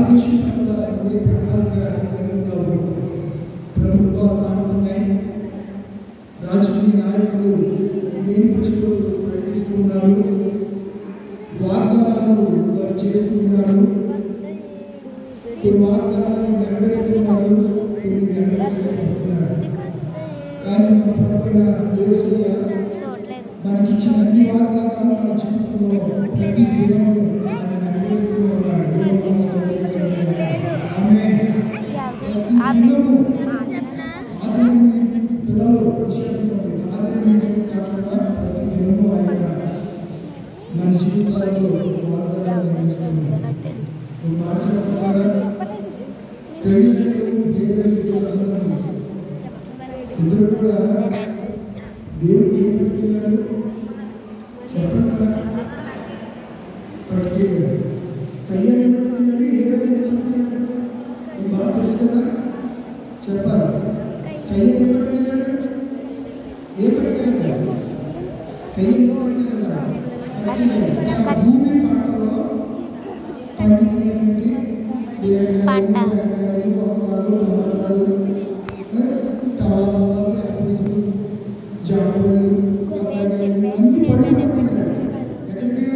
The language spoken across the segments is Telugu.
భారతదేశం పట్ల నువ్వే ప్రణాళిక కలిగి ఉన్నావు ప్రభుత్వాలు మారుతున్నాయి రాజకీయ నాయకులు మేనిఫెస్టోలు ప్రకటిస్తూ ఉన్నారు వాగ్దానాలు వారు చేస్తూ ఉన్నారు కొన్ని వాగ్దానాలు నెరవేరుస్తున్నారు కొన్ని నెరవేర్చలేకపోతున్నారు కానీ మన ప్రభుత్వ యేసయ్య మనకిచ్చిన అన్ని వాగ్దానాలు మన జీవితంలో ప్రతి దినము ఆయన నెరవేరుస్తూ ఉన్నాడు దేవుని స్తోత్రం చెల్లించాలి. ఆమేన్. ప్రతి దినము ఆదినం పిల్లలు విషయంలో ఆదినం కాకుండా ప్రతి దినము ఆయన మన జీవితాల్లో వాగ్దానాలు నెరవేరుస్తున్నాడు ఒక మాట చెప్పకుండా కయ్యలు హేబెలు ఇద్దరు అందరూ ఇద్దరు కూడా దేవుడికి ఏం పట్టుకెళ్ళారు చెప్పండి పట్టుకెళ్ళారు కయ్యని పట్టుకెళ్ళాడు హేబెలు ఏం పట్టుకెళ్ళాడు మీకు బాగా తెలుసు కదా చెప్పాలి కయ్యని ఏం పట్టుకెళ్ళాడు ఏం పట్టుకెళ్ళాడు కయ్యని ఏం పట్టుకెళ్ళాడు పట్టుకెళ్ళాడు తన భూమి పంటలో పండించినటువంటి పంట. బీరకాయలు బొక్కలు టమాటాలు ఆ, టమాటాలు యాపిల్స్ జాంపళ్ళు బత్తాయికాయలు అన్ని పండ్లు పట్టుకెళ్ళాడు ఎక్కడికి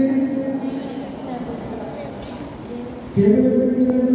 ఏమైనా పట్టుకెళ్ళాడు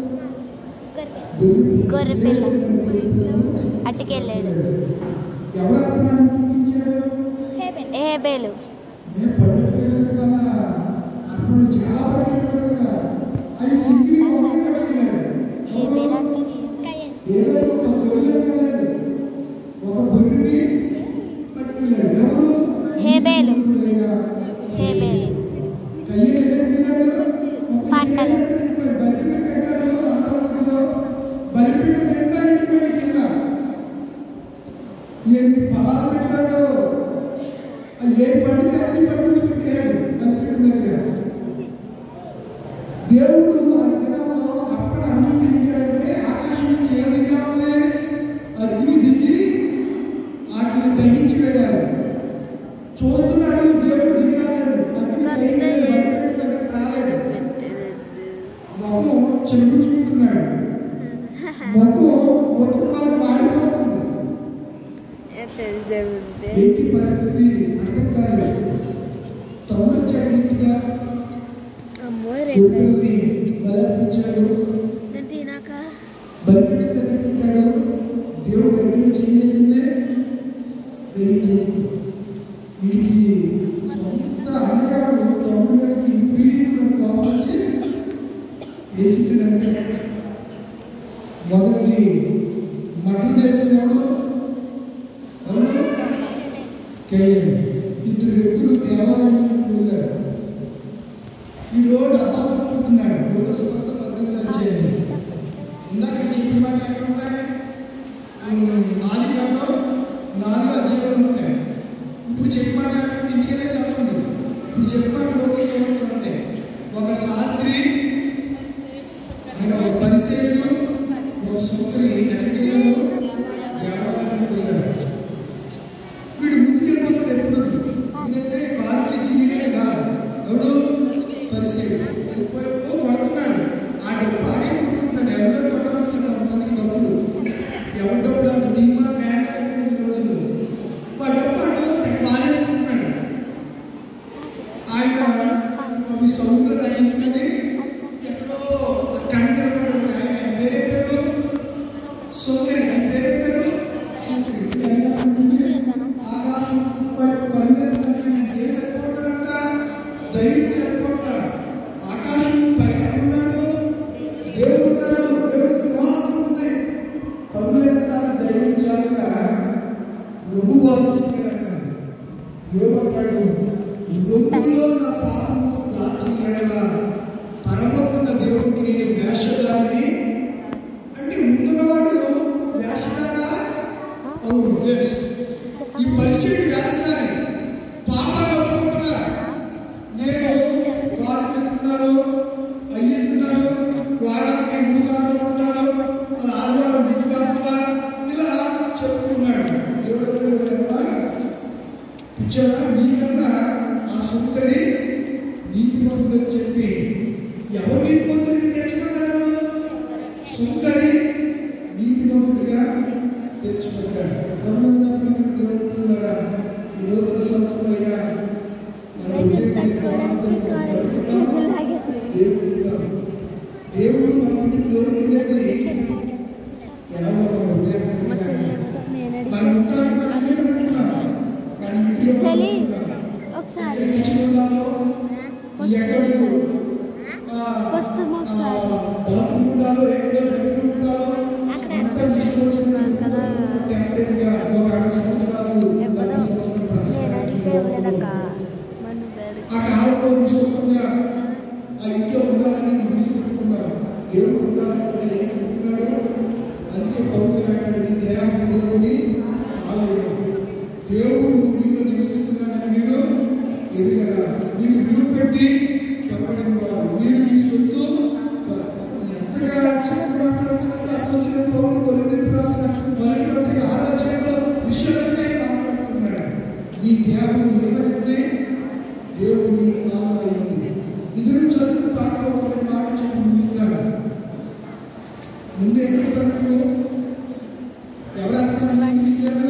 గొర్రె పిల్ల. అట్టుకెళ్ళాడు ఎవరు అర్థమాన్ని చూపించాడు ఏబేలు ఏ పట్టుకెళ్ళాడు కదా అప్పుడు చాలా పట్టుకెళ్ళాడు కదా అది సింగిల్ ఒకటే పట్టుకెళ్ళాడు ఏబేలు అంటే ఏదో ఒక గొర్రెని వెళ్ళాడు ఒక గొర్రెని పట్టుకెళ్ళాడు ఎవరు హేబేలు. దేవుడైన హేబేలు కయ్యని ఎక్కడికి వెళ్ళాడు మొత్తం పంటలు. చేయడానికి బలిపీఠం పెట్టారు అనుకోవద్దు బలిపీఠం నిండా నిండిపోయింది కింద ఎన్ని ఫలాలు పెట్టాడు అది ఏ పండితే అన్ని పండుగ పెట్టాడు బలిపీఠం దగ్గర దేవుడు అగ్నిలో అక్కడ అంగీకరించాడంటే ఆకాశం నుంచి ఏం దిగి రావాలి అగ్ని దిగి వాటిని దహించి వేయాలి చూస్తున్నాడు దేవుడు దిగి రాలేదు అగ్ని దహించలేదు బలిపీఠం దగ్గర రాలేదు ముఖం చెల్లించుకుంటున్నాడు ముఖం ఉత్తమాల మాడిపోతుంది ఏంటి పరిస్థితి అర్థం కాలేదు తమ్ముడు వచ్చాడు నీతిగా యువకుల్ని బలర్పించాడు తినాక బలిపీఠం దగ్గర పెట్టాడు దేవుడు ఎక్కడ చేంజ్ చేసింది ఏం చేసింది వీడికి సొంత అన్నగారు తమ్ముడి మీదకి విపరీతమైన కోపం వచ్చి వేసేసాడంటే మొదటి మటర్ చేసింది ఎవడు ఎవరు కేఎం ఇద్దరు వ్యక్తులు దేవాలయంలోకి వెళ్ళారు ఈడో డబ్బా కొట్టుకుంటున్నాడు యోగ సుగంధ పద్ధతిలో వచ్చేయండి ఇందాక చెప్పిన మాట ఎక్కడ ఉంటాయి ఉమ్, ఆది గ్రంథం నాలుగు అధ్యాయులు ఉంటాయి ఇప్పుడు చెప్పిన మాట ఎక్కడ ఇంటికి వెళ్ళే చదవండి ఇప్పుడు చెప్పిన మాట లోక సుగంధం ఉంటాయి ఒక శాస్త్రి అనగా ఒక పరిశీలుడు ఒక సుందరి ఎక్కడికి వెళ్ళారు దేవాలయానికి వెళ్ళారు వీడు ముందుకెళ్ళిపోతాడు ఎప్పుడు ఎందుకంటే కార్డులు ఇచ్చి నీడనే కాదు ఎవడు పరిశీలి వెళ్ళిపోయి ఓ కొడుతున్నాడు ఆ డబ్బు ఆడే కొట్టుకుంటున్నాడు ఎవరో కొట్టాల్సిన కొంతమందికి డబ్బులు ఎవరి డబ్బులు ఆడు దీమా పేట అయిపోయింది ఈ రోజుల్లో వాడు డబ్బు ఆడు తెగ బాధేసుకుంటున్నాడు ఆయన అవి సౌండ్లు నాకు ఎందుకని ఎక్కడో ఆ కన్ను ఉన్నాడు ఆయన ఆయన పేరే పేరు సుందరి ఆయన పేరే పేరు సుందరి ఆయన ఉంటుంది, ఆకాశం వైపు కన్నులెత్తుకొని ఏ సరిపోతుందంట ధైర్యం సరిపోట్ల ఆకాశం పైన ఉన్నారు దేవుడు ఉన్నాడు దేవుడి సింహాసనం ఉంది కన్నులెత్తడానికి ధైర్యం చాలక రొమ్ము బాగుంటుందంట యోగపడు రొమ్ములో నా పాపము దాచిన ఎడల పరమకున్న దేవుడికి నేను వేషధారిని అంటే ముందున్నవాడు వేషధారా అవును ఎస్ ఈ పరిస్థితి వేషధారి పాపాన్ని ఒప్పుకుంటున్నా నేను వారికి ఇస్తున్నాను అయ్యిస్తున్నాను వారానికి మూడు సార్లు అవుతున్నాను అలా ఆదివారం మిస్ కాకుండా ఇలా చెప్తున్నాడు దేవుడు ఎప్పుడు ఎంత పిచ్చోడా నీకన్నా ఆ సుందరి నీతి మంతుడని చెప్పి ఎవరు నీతి మంతుడిని తెచ్చుకుంటారు దేవుడు ఇద్దాం దేవుడు మన నుండి కోరుకునేది కేవలం మన హృదయం మనం ఉంటారు మన ఇల్లు కట్టుకున్నాం మన ఇంటిలో మనం చలి. ఉంటున్నాం. ఒకసారి ఎక్కడ కిచెన్ ఉండాలో ఎక్కడ ఆ, వస్తాం ఆ, ఒకసారి. బాత్రూమ్ ఉండాలో ఎక్కడ బెడ్రూమ్ ఉండాలో అక్కడ. అంతా ఇష్టం వచ్చినట్టు కదా. టెంపరీగా ఒక అరవై సంవత్సరాలు ఎప్పుడో డెబ్బై సంవత్సరాలు నేను బ్రతకడానికి అడిగితే లోపల ఎవరైనా మన వేరు ఆ కాలంలో నువ్వు సుఖంగా ఆ ఇంట్లో ఉండాలని నువ్వు ఇల్లు కట్టుకున్నావు దేవుడు ఉండాలని కూడా ఏం కట్టుకున్నాడు అందుకే పౌరు గారు అంటాడు నీ దేహానికి దేవుని ఆలయం దేవుడు మీలో నివసిస్తున్నాడని మీరు ఎరుగరా మీరు విలువ పెట్టి కొనబడిన వారు మీరు మీ సొత్తు కాదు. ఎంతగా చక్కగా మాట్లాడుతున్నట్టు అపోజిన పౌరులు కొరింథీయులకు రాసిన మొదటి పత్రిక ఆరో అధ్యాయంలో విషయాలన్నీ మాట్లాడుతున్నాడు నీ దేహం ఏమైంది దేవుని ఆలమైంది ఇందులో చదువు పాటలో ఒకటి మాట చెప్పి ముగిస్తాను ముందు ఏం చెప్పాను నువ్వు ఎవరు అర్థం ఇచ్చాడు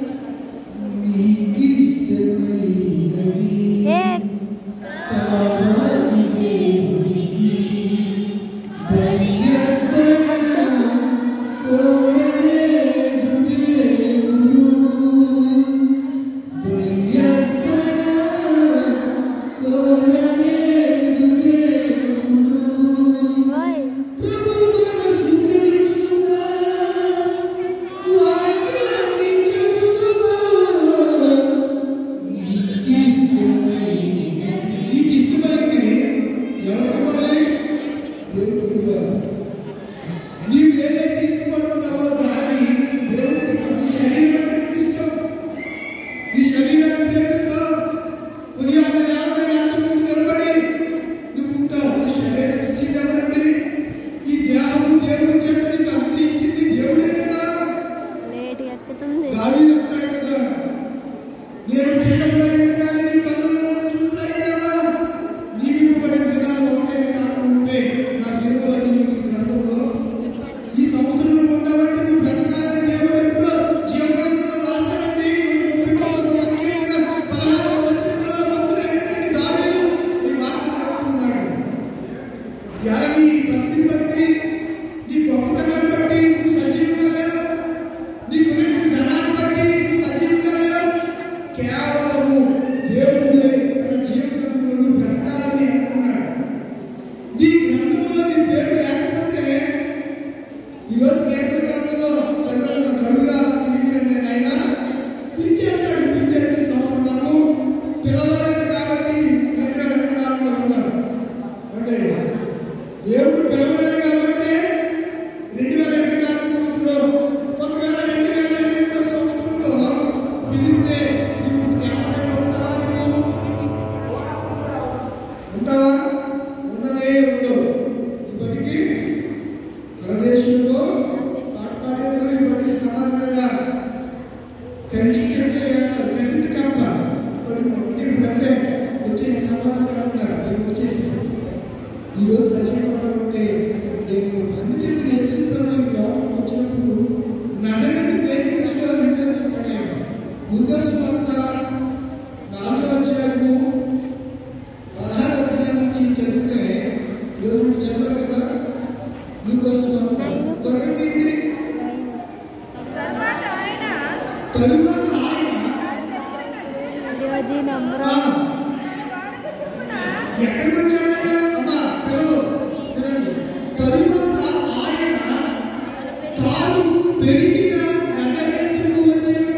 నీకు ఇష్టమైనది ఏ కావాలి దేవునికి బలి అర్పణ కోరలేదు దేవుడు బలి అర్పణ కోరలేదు దేవుడు ఓయ్ ప్రభు మనసు తెలుసుగా వాక్యాన్ని చదువుకో నీకు ఇష్టమైనది నీకు ఇష్టమైంది ఎవరికి ఇవ్వాలి దేవుడికి ఇవ్వాలి నీవు ఏదైతే ఇష్టపడుతున్నావో దాన్ని దేవుడికి ఇవ్వాలి నీ శరీరం అంటే నీకు ఇష్టం నీ శరీరాన్ని ప్రేమిస్తావు ఉదయాన్నే లేవగానే అంత ముందు నిలబడి నువ్వు ఉంటావు నీ శరీరం ఇచ్చింది ఎవరండి ఈ దేహము దేవుని చేత నీకు అనుగ్రహించింది దేవుడే కదా లేట్ ఎక్కుతుంది దావీదు అంటాడు కదా నేను పిండములో ఉండగానే నీ కన్నులను చూశాను కదా నీ విప్పబడిన దినాలు ఒకే కాకుంటే నా గిరువులని నీ గ్రంథంలో ఈ సంవత్సరంలో ఉండాలంటే నువ్వు బ్రతకాలని దేవుడు ఎప్పుడో జీవగ్రంథంలో రాశాడండి నూట ముప్పై తొమ్మిది సంకీర్తన పదహారవ వచనంలో భక్తుడైనటువంటి దావీదు ఈ మాటలు చెప్తున్నాడు ఎలా నీ భక్తిని బట్టి నీ గొప్పతనాన్ని బట్టి నువ్వు సజీవంగా లేవు నీకున్నటువంటి ధనాన్ని బట్టి నువ్వు సజీవంగా లేవు కేవలము దేవుడే తన జీవితంలో నువ్వు బ్రతకాలని అనుకున్నాడు నీ గ్రంథంలో నీ పేరు లేకపోతే ఈరోజు కీర్తన గ్రంథంలో చదవడం నరుగా తిరిగి రండి అని ఆయన పిలిచేస్తాడు పిలిచేస్తే సంవత్సరం మనము పిలవలేదు కాబట్టి రెండు వేల ఇరవై నాలుగులో ఉన్నాం అంటే దేవుడు పిలవలేదు కాబట్టి రెండు వేల ఇరవై నాలుగు సంవత్సరంలో ఒకవేళ రెండు వేల ఇరవై మూడో సంవత్సరంలో పిలిస్తే నీవు ఇప్పుడు దేవాలయంలో ఉంటావా నువ్వు ఉంటావా ఉండనే ఉండవు ఇప్పటికీ పరదేశంలో పాట పాడేందుకు ఇప్పటికీ సమాధులుగా కంచి చెట్లే అంటారు కసింది కప్ప ఇప్పటికి ఉంటే ఇప్పుడు అంటే వచ్చేసి సమాధానం అంటున్నారు అవి వచ్చేసి ఈరోజు సజీవంగా ఉంటే నేను అందుచేత యేసు ప్రభు ఈ లోకంలోకి వచ్చినప్పుడు నజరేతు పేరు తీసుకోవాలని విడుదల చేశాడు ఆయన లూకాసు వార్త నాలుగో అధ్యాయము పదహారు అధ్యాయం నుంచి చదివితే ఈరోజు మీరు చదివారు కదా లూకాసు వార్త త్వరగా తీయండి తరువాత ఆయన ఇది నంబర్ ఆ, ఎక్కడికి వచ్చాడు ఆయన అమ్మా పిల్లలు వినండి తరువాత ఆయన తాను పెరిగిన నజరేతుకు వచ్చాను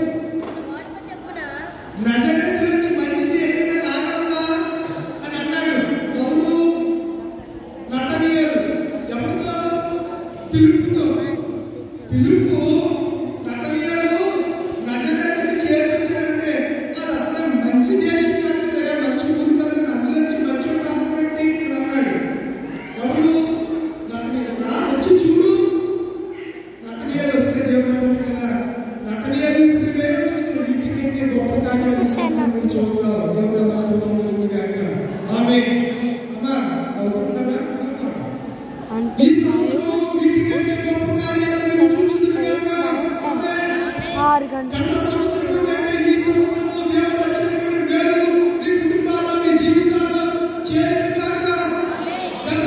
నజరేతు నుంచి మంచిది ఏదైనా రాగలదా అని అన్నాడు ఎవరు నతనీయులు ఎవరితో పిలుపుతో పిలుపు నతనీయులు నజరేతుని చేసి వచ్చాడంటే అది అసలు మంచి దేశం కాదు కదా మంచి ఊరు కాదు కదా, అందులోంచి మంచి రాకపోయింది అని అన్నాడు ఎవరు నతనీయులు రా వచ్చి చూడు నతనీయులు వస్తే దేవుడు అన్నాడు కదా నతనీయులు ఇప్పుడు వేరే చూస్తున్నారు వీటికంటే గొప్ప కార్యాలు ఈ సంవత్సరం మీరు చూస్తారు దేవుడు అన్న స్తోత్రం కలుగును గాక ఆమె అమ్మా నవ్వుకుంటారా అంటే ఈ సంవత్సరం వీటికంటే గొప్ప కార్యాలు మీరు చూచుదురు గాక ఆమె ఆరు గంటలు గత సంవత్సరం కంటే ఈ సంవత్సరము దేవుడు వచ్చినటువంటి మేలులు మీ కుటుంబాల్లో మీ జీవితాల్లో చేరును గాక గత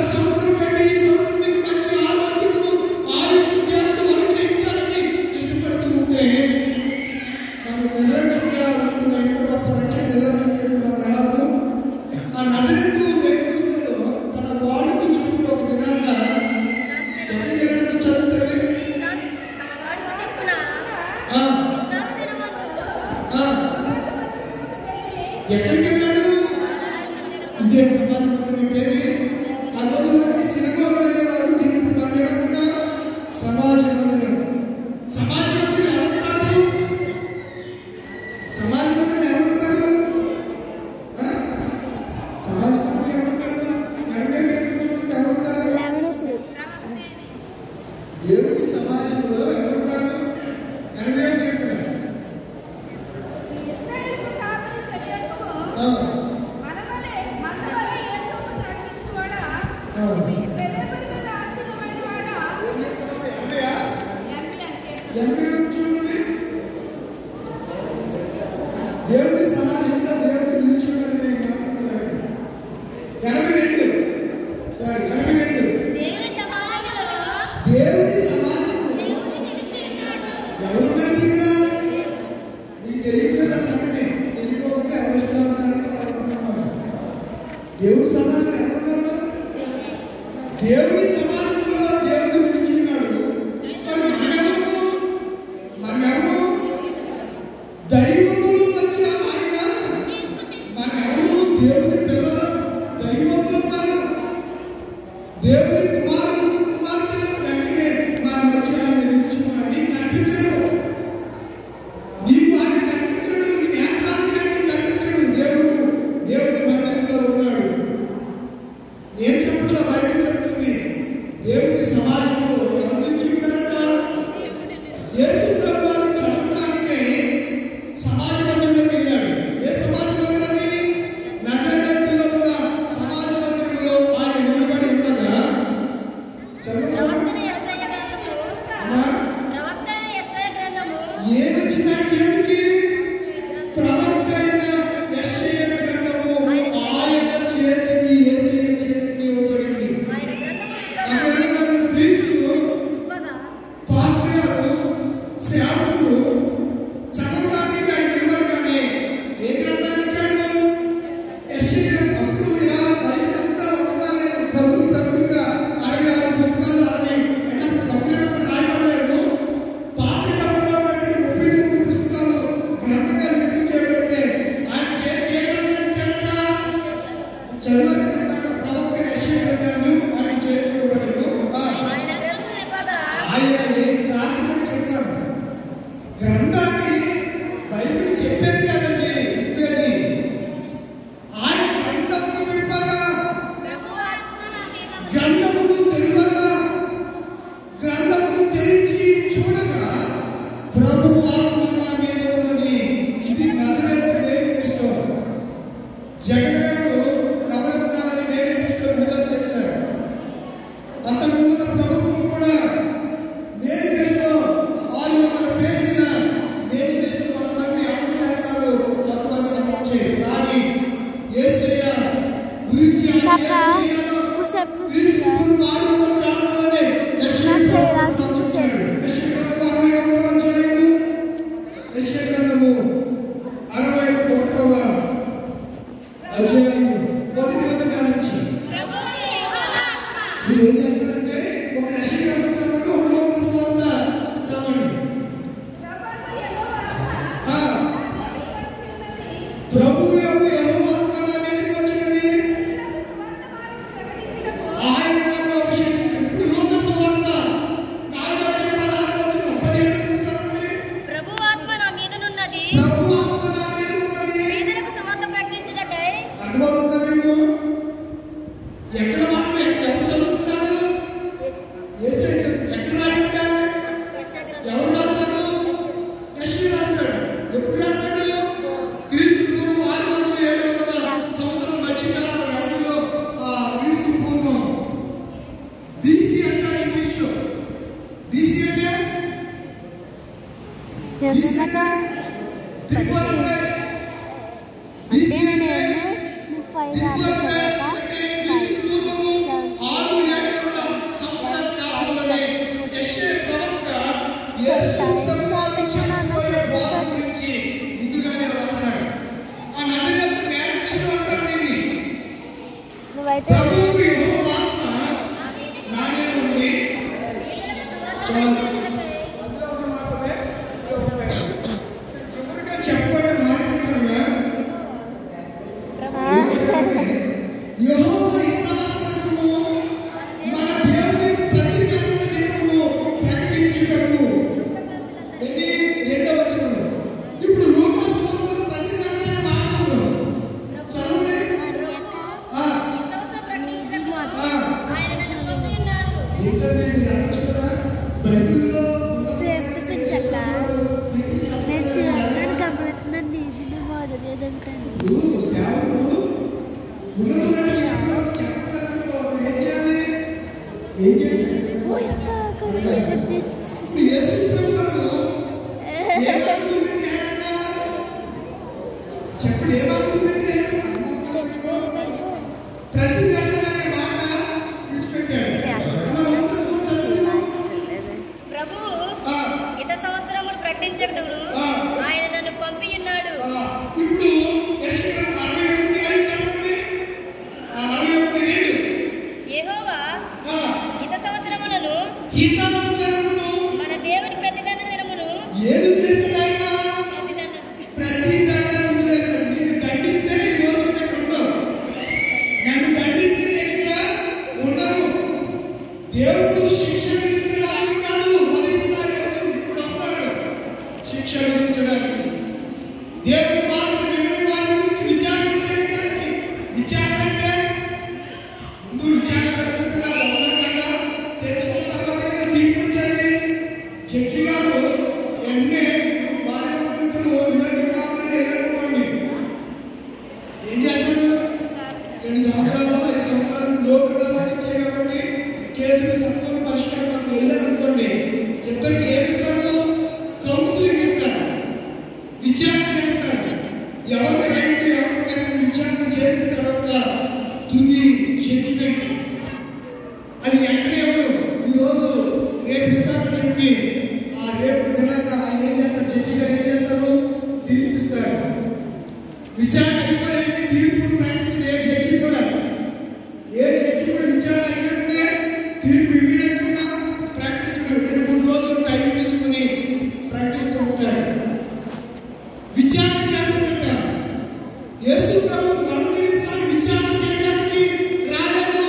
నజరేతు మెక్కిస్తేలో తన వాడుకు చెప్పుడు ఒక దినాన్న ఎక్కడికి వెళ్ళడానికి చదువుతుంది తన వాడికి చెప్పున ఆ, విశ్రాంతి దినమందు ఆ. ఎక్కడికి వెళ్ళాడు ఇదే సమాజ మందిరం ఉండేది ఆ రోజు మనకి సినిమాలు అనేవారు దీన్ని ఇప్పుడు మనం ఏమంటున్నా సమాజ మందిరం సమాజ మందిరం ఎవరుంటారు సమాజ మందిరం ఎవరుంటారు ఆ? సమాజ మందిరం ఎవరుంటారు ఎనభై పేరు చూడండి ఎవరుంటారు లేవనప్పుడు దేవుడి సమాజంలో ఎవరుంటారు ఎనభై పేరు ఇశ్రాయేలుకు కావలి శరీరము మనవలే మందవలే యేసుకు నడిపించువాడా ఆ. పెద్దపరిగల ఆశీర్వైనవాడా ఎనభైయా? ఎంపీ అంటే ఎనభై ఒకటి చూడండి దేవుడి సమాజంలో దేవుడు నిలిచిపోయిన ఉంటుంది ఎనభై రెండు సారీ ఎనభై రెండు దేవుని సమాజంలో దేవుడి సమాజంలో ఎవరున్నారు ఇక్కడ మీకు తెలియట్లేదు ఆ సంగతి తెలియకోకుండా ఎవరు ఇష్టానుసారంగా వాళ్ళు ఉంటున్నారు దేవుడి సమాజంలో ఎవరున్నారు దేవుడి సమాజంలో దేవుడు నిలిచున్నాడు మరి మనమెవరు మనమెవరు దైవముల మధ్య ఆయన మనెవరు దేవుని పిల్లలు దైవములు ఉన్నారు దేవుని కుమారుడు కుమార్తెలు వెంటనే మన మధ్య ఆయన నిలుచుకున్నాడు నీకు కనిపించడు నీకు ఆయన కనిపించడు ఈ నేత్రానికి ఆయన కనిపించడు దేవుడు దేవుడి మందిరంలో ఉన్నాడు నేను చెప్పట్లా బైబిల్ చెప్తుంది దేవుడి సమాజంలో ఎవరు నుంచి ఉంటారంట యేసు ప్రభు వారు చదవటానికే సమాజ మందిరంలోకి వెళ్ళాడు ఏ సమాజ మందిరం అది నజరేతులో ఉన్న సమాజ మందిరంలో ఆయన నిలబడి ఉండగా చదవమా ప్రవక్తని యెషయా గ్రంథము అమ్మా ప్రవక్తని యెషయా గ్రంథము ఏమొచ్చింది ఆ చేతికి ప్రవక్త అయిన యెషయా గ్రంథము ఆయన చేతికి యేసయ్య చేతికి ఇవ్వబడింది ఆయన గ్రంథము అక్కడ ఇవ్వగా ఉన్న క్రీస్తులు ఇవ్వగా పాస్టర్ గారు సేవకుడు చదవడానికి ఆయన నిలబడగానే ఏ గ్రంథాన్ని ఇచ్చాడు యెషయా గ్రంథం అప్పుడు ఇలా బైబిల్ అంతా ఒకటా లేదు ప్రభులు ప్రభులుగా అరవై ఆరు పుస్తకాలు అరవై అంటే అప్పుడు కొత్త నిబంధన రాయబడలేదు పాత నిబంధనలో ఉన్నటువంటి ముప్పై తొమ్మిది పుస్తకాలు గ్రంథంగా లిఖించబడితే ఆయన చేతికి ఏ గ్రంథాన్ని ఇచ్చారట చదివారు కదా ఇందాక ప్రవక్త యెషయా గ్రంథాన్ని ఆయన చేతికి ఇవ్వబడింది ఆ. ఆయన గ్రంథము ఇవ్వగా ఆయన ఏ రాత్రి కూడా చెప్పారు గ్రంథాన్ని బైబిల్ చెప్పేది కాదండి చెప్పేది ఆయన గ్రంథమును విప్పగా ప్రభువు ఆత్మ నా మీద ఉంది. గ్రంథమును తెరవగా గ్రంథమును తెరిచి చూడగా ప్రభు ఆత్మ నా మీద ఉన్నది ఇది నజరేతు మేనిఫెస్టో జగన్ గారు నవరత్నాలని మేనిఫెస్టో విడుదల చేశారు అంతకుముందు ప్రభుత్వం కూడా మేనిఫెస్టో ఆరు వందల పేజీల మేనిఫెస్టో కొంతమంది అమలు చేస్తారు కొంతమంది అమలు చేయరు కానీ యేసయ్య గురించి ఆయన ఏం చేయాలో క్రీస్తు పూర్వం ఆరు వందల కాలంలోనే యెషయా గ్రంథం రచించాడు. యెషయా గ్రంథం అరవై ఒకటవ అధ్యాయము యెషయా గ్రంథము అరవై ఒకటవ అధ్యాయము మొదటి వచనం నుంచి ప్రభువు యెహోవా ఆత్మ మీరు ఏం చేస్తారంటే ఒక యెషయా గ్రంథం చదవండి ఒక లోక సువార్త చదవండి ప్రభువు యెహోవా ఆ, వచ్చి ఉన్నది ప్రభువు యొక్క యెహోవా ఆత్మ నా మీదకి వచ్చినది సువార్త వారికి ప్రకటించుటకు ఆయన నన్ను అభిషేకించాడు ఇప్పుడు లోక నువ్వైతే ప్రభువుకు యెహోవా ఆత్మ నా మీద ఉంది చాలు చివరిగా చెప్పండి మాట్లాడగా యెహోవా ఇతరచరమును మన దేవుని ప్రతిదండన దినమును ప్రకటించుటకు ఎన్ని రెండవ వచనంలో ఇప్పుడు లోకాసు వార్తలో ప్రతిదండన మాట్లాడదు చదవండి ఆ, ఆ. ఏంటంటే మీరు అనొచ్చు కదా బైబిల్లో ఉన్నది చెప్తే చెక్క. వ్యక్తిని నేను చదవాలని చూడడానికి అడగరా? గమనిస్తున్నాను ఇది మొదలేదంటాను ఇప్పుడు సేవకుడు ఉన్నతులను చెప్పడం చెప్పలేదనుకో మీరు ఏం చేయాలి ఏం చేయాలి ఇప్పుడు యేసు ప్రభు గారు ఏమవుతుంది పెట్టాడన్నా చెప్పండి ఏమవుతుంది పెట్టాడు ప్రతి దండన అనే మాట విడిచిపెట్టాడు అలా వంద సంవత్సరాలు చదువుకున్నాం. ప్రభువు ఆ, ఇత సంవత్సరములు ప్రకటించటమును ఆ. ఆయన నన్ను పంపి ఉన్నాడు ఆ, ఇప్పుడు యశ్వరం అరవై ఒకటి అని చెప్పండి ఆ అరవై ఒకటి రెండు యెహోవా ఆ, ఇత సంవత్సరములను హితవంచనమును మన దేవుని ప్రతిదండ దినమును ఏది వదిలేసాడు ఆయన ప్రతిదండ ప్రతి దండను వదిలేశాడు నిన్ను దండిస్తే ఈ రోజు నువ్వు ఇక్కడ ఉండవు నన్ను దండిస్తే నేను ఇక్కడ ఉండను దేవుడు శిక్ష విధించడానికి కాదు మొదటిసారి వచ్చింది ఇప్పుడు వస్తాడు శిక్ష విధించడానికి దేవుని మాటను వినని వారి గురించి విచారణ చేయడానికి విచారణ అంటే ముందు విచారణ జరుగుతుందా అవునా కదా తెలుసుకున్న తర్వాత కదా తీర్పు వచ్చేది జడ్జి గారు ఎన్నే నువ్వు భార్య భర్తలిద్దరూ విడాకులు కావాలని వెళ్ళారనుకోండి ఏం చేస్తారు రెండు సంవత్సరాలు ఐదు సంవత్సరాలు లోపు కదా వచ్చాయి కాబట్టి కేసులు సత్వం పరిష్కారం వెళ్ళారనుకోండి ఇద్దరికి ఏమి ఇస్తారు కౌన్సిలింగ్ ఇస్తారు విచారణ చేస్తారు ఎవరికి రైట్ ఎవరికి కరెక్ట్ విచారణ చేసిన తర్వాత తుది జడ్జిమెంట్ అది ఎక్కడే ఎవరు ఈరోజు రేపు ఇస్తారని చెప్పి ఆ రేపు దినాక ఆయన ఏం చేస్తారు జడ్జి గారు ఏం చేస్తారు తీర్పిస్తారు విచారణ అయిపోయినట్టు తీర్పును ప్రకటించిన ఏ జడ్జి కూడా ఏ జడ్జి కూడా విచారణ అయినట్టునే తీర్పు ఇవ్వినట్టుగా ప్రకటించడు రెండు మూడు రోజులు టైం తీసుకుని ప్రకటిస్తూ ఉంటాడు విచారణ చేస్తాడంట యేసు ప్రభు మరొకసారి విచారణ చేయడానికి రాలేదు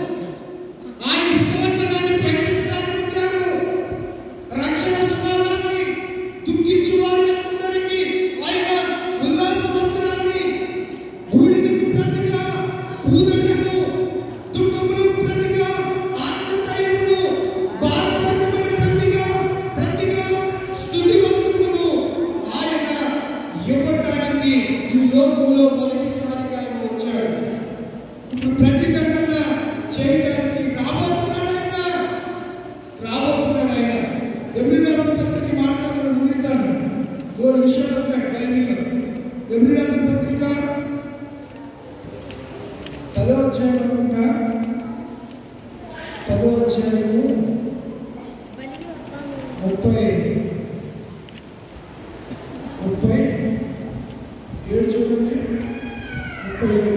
ఆయన హితవచనాన్ని ప్రకటించడానికి వచ్చాడు రక్షణ సుఖాన్ని దుఃఖించు వారందరికీ ఆయన ఉల్లాస వస్త్రాన్ని బూడిదకు ప్రతిగా భూదండను దుఃఖమును ప్రతిగా ఆనంద తైలమును భారవర్గమును ప్రతిగా ప్రతిగా స్తుతి వస్త్రమును ఆయన ఇవ్వటానికి ఈ లోకములో మొదటిసారిగా ఆయన వచ్చాడు ఇప్పుడు ప్రతిదండన చేయడానికి రాబోతున్నాడు ఆయన రాబోతున్నాడు ఆయన ఎవరి రాసిన పత్రిక మార్చాలని ముగిస్తాను మూడు విషయాలు ఉన్నాయి బైబిల్లో ఎవరి రాసిన పత్రిక పదో అధ్యాయం అనుకుంటా పదో అధ్యాయము ముప్పై ముప్పై ఏడు చూడండి ముప్పై ఏడు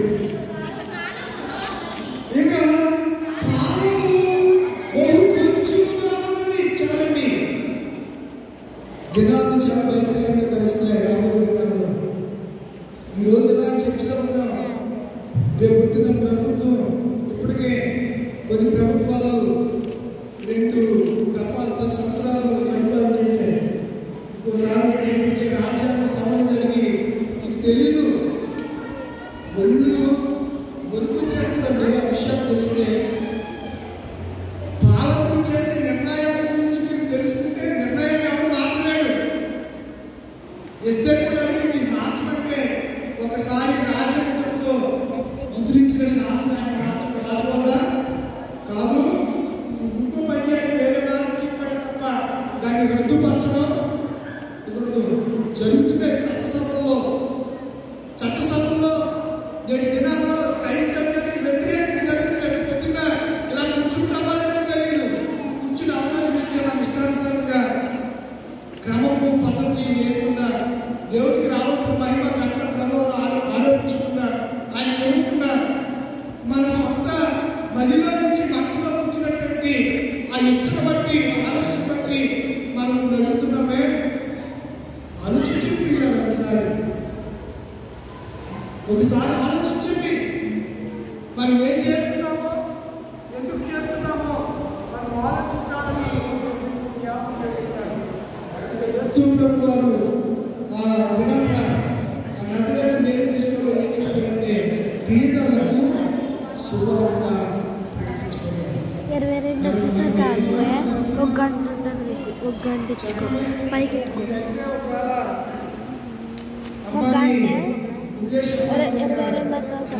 ఇక కాలము బహు కొంచెముగా ఉన్నది చాలండి దినాలు చాలా భయంకరంగా గడుస్తున్నాయి రాబోయే దినాల్లో ఈ రోజు నా చర్చలో ఉన్నాం రేపు పొద్దున ప్రభుత్వం ఇప్పటికే కొన్ని ప్రభుత్వాలు రెండు దఫాలు పది సంవత్సరాలు పరిపాలన చేశాయి ఇంకోసారి వస్తే ఇప్పటికే రాజ్యాంగ సవరణ జరిగి మీకు తెలియదు ఒళ్ళు వణుకు వచ్చేస్తుందండి ఆ విషయాలు తెలిసి మన సొంత మదిలో నుంచి మనసులో పుట్టినటువంటి ఆ ఇచ్చను బట్టి ఆలోచన బట్టి మనము నడుస్తున్నామే ఆలోచించండి పిల్లలు ఒకసారి ఒకసారి ఆలోచించండి మనం ఏం చేస్తున్నామో ఎందుకు చేస్తున్నామో మనం ఆలోచించాలని జ్ఞాపకం చేస్తున్నాను. యేసుప్రభు వారు ఆ దినాన ఆ నజరేతు మేలు కృష్ణుడు ఏం చెప్పారంటే పేదలకు సువార్త ప్రకటించబడింది ఇరవై రెండు వచ్చేసరికి కాదులే ఒక గంట ఉంటుంది నీకు ఒక గంట ఇచ్చుకో పైకి ఎక్కువ ఒక గంట ఇరవై ఇరవై రెండు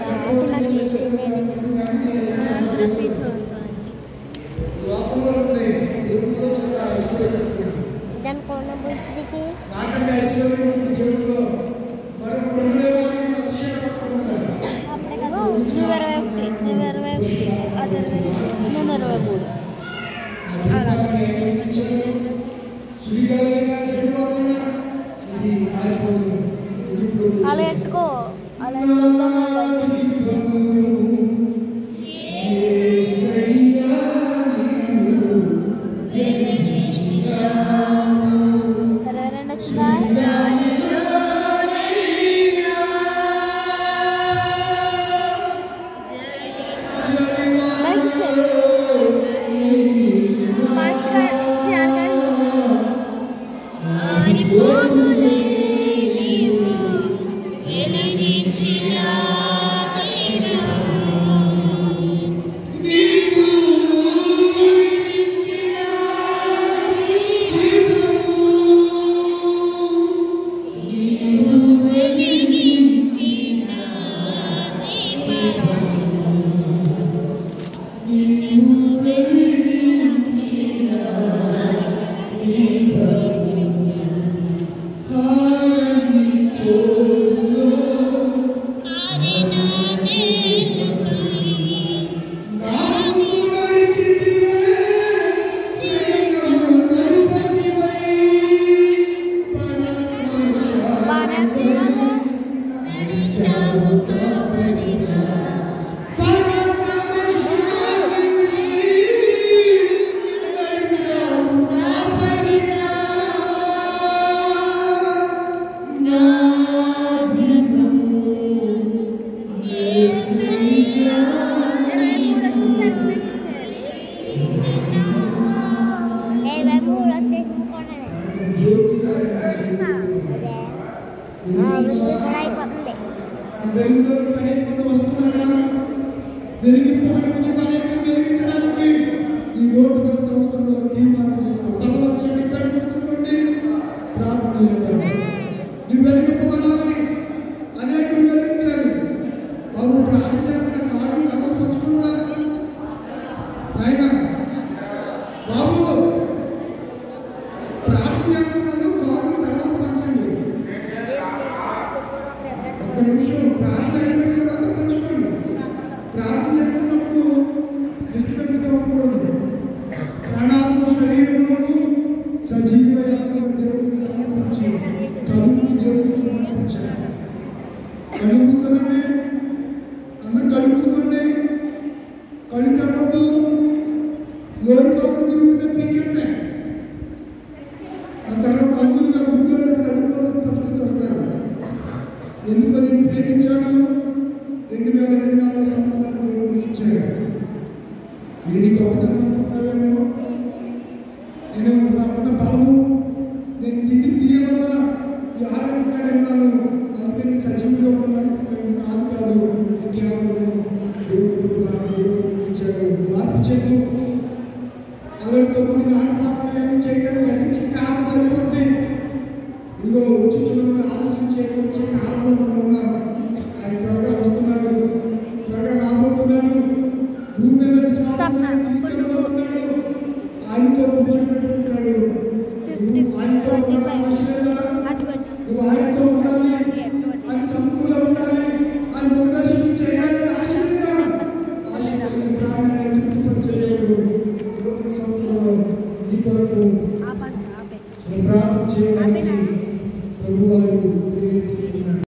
లోకంలో ఉండే దేవుల్లో చాలా ఐశ్వర్యవంతుడు దాని కోణ బుద్ధికి నాకంటే ఐశ్వర్యవంతుడు దేవుల్లో మరొకడు ఉండేవారు నేను అతిశయపడుతూ ఉంటాను నువ్వు ఇరవై ఒకటి నువ్వు ఇరవై ఒకటి అది ఇరవై నేను ఇరవై మూడు నా దీపాన్ని ఆయన వెలిగించాడు. సుడిగాలైనా చెడుగాలైనా ఇది ఆరిపోదు ఇది ఇప్పుడు అలా ఎట్టుకో అలా నా దీపము యేసయ్యా నీవు వెలిగించినావు. ఇరవై రెండు వచ్చిందా ఇరవై మూడు వస్తే అయిపోతుంది వెలుగులోకి అనేక మంది వస్తున్నారా వెలిగింపబడిన అనేకలు వెలిగించడానికి ఈ నూతన సంవత్సరంలో ఒక తీర్మానం చేసుకో తల వచ్చండి కళ్ళు మూసుకోండి ప్రార్థన చేస్తాను నువ్వు వెలిగింపబడాలి అనేకులు వెలిగించాలి బాబు ప్రార్థన చేస్తున్న కాడు కథలు పంచుకుందా ఆయన బాబు ప్రార్థన చేస్తున్నాను కాడు తర్వాత పంచండి ఒక్క నిమిషం ప్రార్థన అయిపోయిన తర్వాత పంచుకోండి ప్రార్థన చేస్తున్నప్పుడు డిస్టర్బెన్స్గా ఉండకూడదు ప్రాణాత్మ శరీరములను సజీవ యాత్మ దేవుడికి సమర్పించి కలుపుని దేవుడికి సమర్పించాలి కలుపుస్తానండి అందరు కలుపుకోండి కళ్ళు తర్వాత లోయకాలు తిరుగుతున్న పీకెత్తే ఆ తర్వాత అంగులుగా గుడ్డోళ్ళ కలుపుకోవాల్సిన పరిస్థితి వస్తారు ఎందుకు నేను ప్రేమించాడు రెండు వేల ఇరవై నాలుగు సంవత్సరాలు దేవుడు ఇచ్చాడు ఏది గొప్పతనం అనుకుంటున్నారేమో నేను నాకున్న బలము నేను తిండి తీయవల్ల ఈ ఆరోగ్యంగా ఉన్నాను అందుకే నేను సజీవంగా ఉన్నాను కాదు కాదు ఇది కేవలం దేవుడి కృప దేవుడికి ఇచ్చాడు మార్పు చెందు అల్లరితో కూడిన ఆత్మాత్మ ఏమి చేయడానికి గతించిన కాలం సరిపోద్ది ఇదిగో వచ్చి చూడమని ఆలోచించే వచ్చే కాలంలో మనం ఉన్నాం ఆయన త్వరగా వస్తున్నాడు త్వరగా రాబోతున్నాడు భూమి మీద విశ్వాసం తీసుకెళ్ళబోతున్నాడు ఆయనతో కూర్చోబెట్టుకుంటాడు నువ్వు ఆయనతో ఉండాలని ఆశ లేదా నువ్వు ఆయనతో ఉండాలి ఆయన సమూహంలో ఉండాలి ఆయన ముఖదర్శనం చేయాలని ఆశ లేదా ఆశ కలిగిన ప్రాణాన్ని తృప్తిపరిచే దేవుడు నూతన సంవత్సరంలో నీ కొరకు ఆపండి ఆపే ప్రార్థన చేయడానికి ప్రభువారు